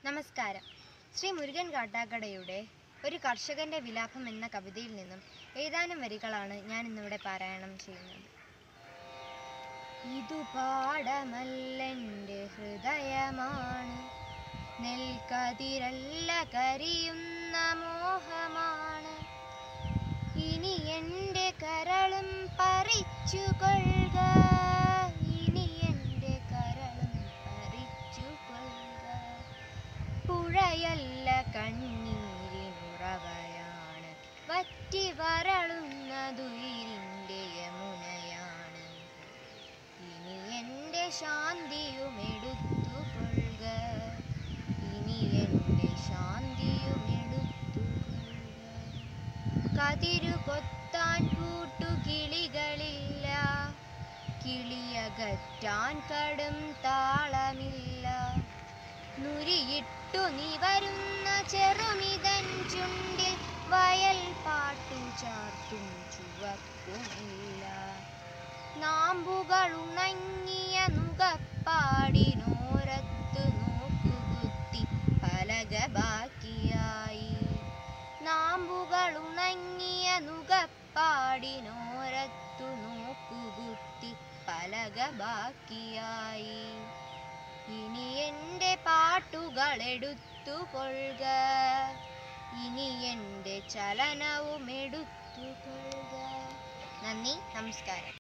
നമസ്കാരം ശ്രീ മുരുകൻ കാട്ടാക്കടയുടെ ഒരു കർഷകന്റെ വിലാപം എന്ന കവിതയിൽ നിന്നും ഏതാനും വരികളാണ് ഞാൻ ഇന്നിവിടെ പാരായണം ചെയ്യുന്നത് ഇതു പാടമല്ലെൻ്റെ ഹൃദയമാണ് നെൽക്കതിരല്ല കരിയുന്ന മോഹമാണ് ഇനി എൻ്റെ കരളും പറിച്ചു കൊള്ളുക ഇനി എൻ്റെ കരളും പറിച്ചു കൊള്ളുക പുഴയല്ല കണ്ണീരിനുറവയാണ് വറ്റി വരളുന്നതുയിരിൻ്റെ യമുനയാണ് ഇനി എൻ്റെ ശാന്തിയും എടുത്തു കൊള്ളുക ഇനി എൻ്റെ ശാന്തിയും എടുത്തു കൊള്ളുക കതിരു കൊത്താൻ കൂട്ടുകിളികളില്ല കിളിയകറ്റാൻ കടും താളമില്ല നുരിയിട്ടു നിവരുന്ന ചെറുമിതൻ ചുണ്ടിൽ വയൽ പാട്ടു ചാർത്തും ചുവപ്പുമില്ല നാമ്പുകൾ ഉണങ്ങിയ നുകപ്പാടിനോരത്ത് നോക്കുകുത്തി പലക ബാക്കിയായി നാമ്പുകൾ ഉണങ്ങിയ നുകപ്പാടിനോരത്തു നോക്കുകുത്തി പലക ബാക്കിയായി ഇനി എൻ്റെ പാട്ടുകൾ എടുത്തു കൊള്ളുക ഇനി എൻ്റെ ചലനവും എടുത്തു കൊള്ളുക നന്ദി നമസ്കാരം